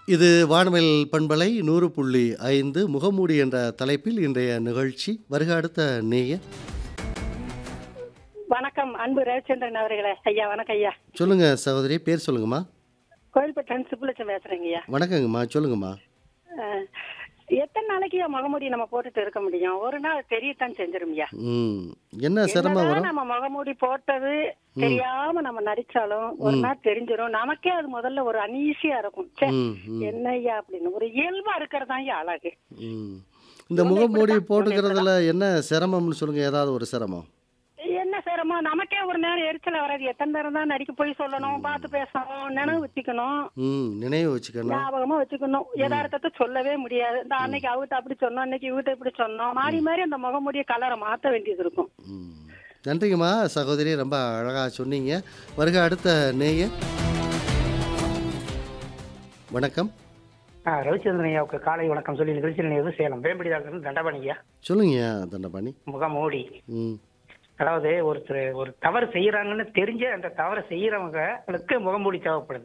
இது வானவில் பண்பலை நூறு புள்ளி ஐந்து முகமூடி என்ற தலைப்பில் இன்றைய நிகழ்ச்சி வருக அடுத்த நேயர் வணக்கம் அன்பு ரவிச்சந்திரன் அவர்களே ஐயா வணக்கம் ஐயா சொல்லுங்க சகோதரி பேர் சொல்லுங்கம்மா கோயில்பட்டன் சுப்புலட்சம் பேசுறேங்க ஐயா வணக்கங்கம்மா சொல்லுங்கம்மா அஹ், எத்தனை நாளைக்கு ஐயா முகமூடி நம்ம போட்டுட்டு இருக்க முடியும் ஒரு நாள் தெரியத்தான் செஞ்சிரும் ஐயா ம் என்ன சிரமம் என்னதான் வரும் நம்ம முகமூடி போட்டது தெரியாம நம்ம நடிச்சாலும் ஒரு நாள் தெரிஞ்சிரும் நமக்கே அது முதல்ல ஒரு அனீசியா இருக்கும் ச்சே, ம் ம் என்ன ஐயா அப்படின்னு ஒரு இயல்பா இருக்கிறதா ஐயா அழகு ம் இந்த முகமூடி போட்டுக்கிறதுல என்ன சிரமம்னு சொல்லுங்க ஏதாவது ஒரு சிரமம் என்ன செய்யறோமோ நமக்கே ஒரு நேரம் எரிச்சல வராது எத்தனை நேரம் தான் நடிக்க போய் சொல்லணும் பார்த்து பேசணும் நினைவு வச்சுக்கணும் ம் நினைவு வச்சுக்கணும் ஞாபகமா வச்சுக்கணும் யதார்த்தத்தை சொல்லவே முடியாது இந்த அன்னைக்கு அவகிட்ட அப்படி சொன்னோம் அன்னைக்கு இவகிட்ட இப்படி சொன்னோம் மாறி மாறி அந்த முகமுடிய கலரை மாத்த வேண்டியது இருக்கும் ம் நன்றிங்கம்மா சகோதரி ரொம்ப அழகாக சொன்னீங்க வருக அடுத்த நேயர் வணக்கம் ஆ ரவிச்சந்திரன் ஐயாவுக்கு காலை வணக்கம் சொல்லி நிகழ்ச்சியில் நினைவு சேலம் வேம்படி டாக்டர் தண்டபாணி ஐயா சொல்லுங்க தண்டபாணி முகமூடி ம் அதாவது ஒருத்தர் ஒரு தவறு செய்யறாங்கன்னு தெரிஞ்ச அந்த தவறை செய்யறவங்களுக்கு முகமூடி தேவைப்படுது